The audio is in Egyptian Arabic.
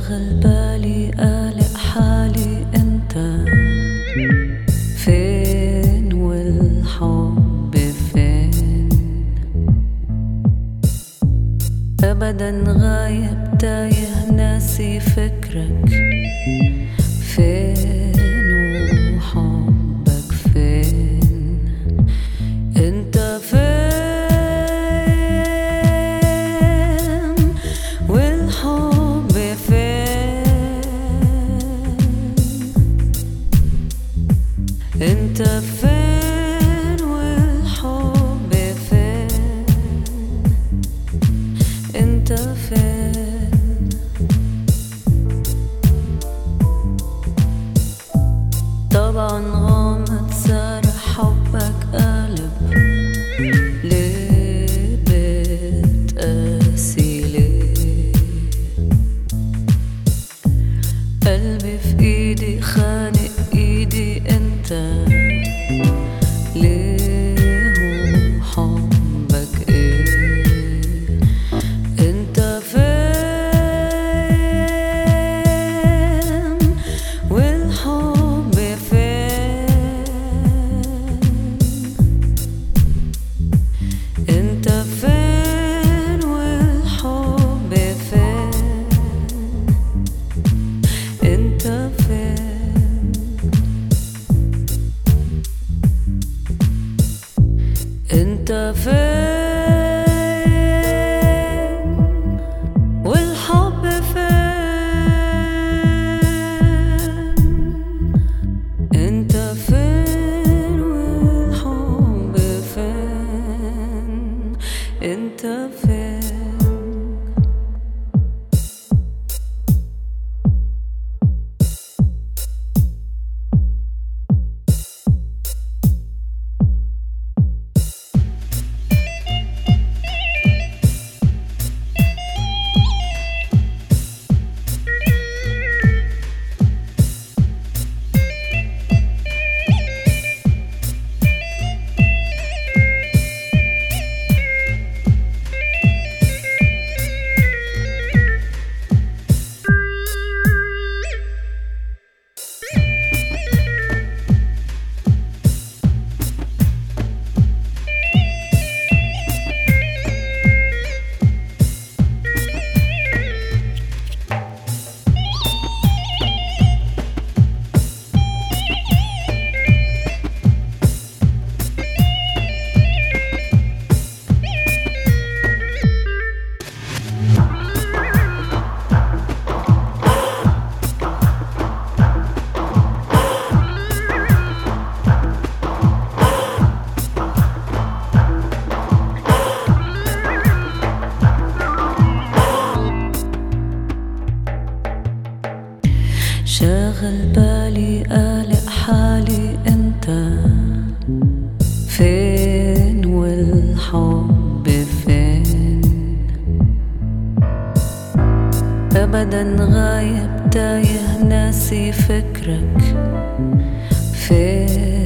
شاغل بالي قالق حالي انت فين والحب فين ابدا غايب تايه ناسي فكرك فين وحبك فين انت فين والحب فين انت فين والحب فين انت فين طبعا غامض صار حبك قلب ليه بتقاسي ليه قلبي في ايدي خانق ايدي انت ليه وحبك ايه انت فين والحب فين انت فين والحب فين انت فين انت فين والحب فين انت فين والحب فين انت فين شاغل بالي قالق حالي انت فين والحب فين ابدا غايب تايه ناسي فكرك فين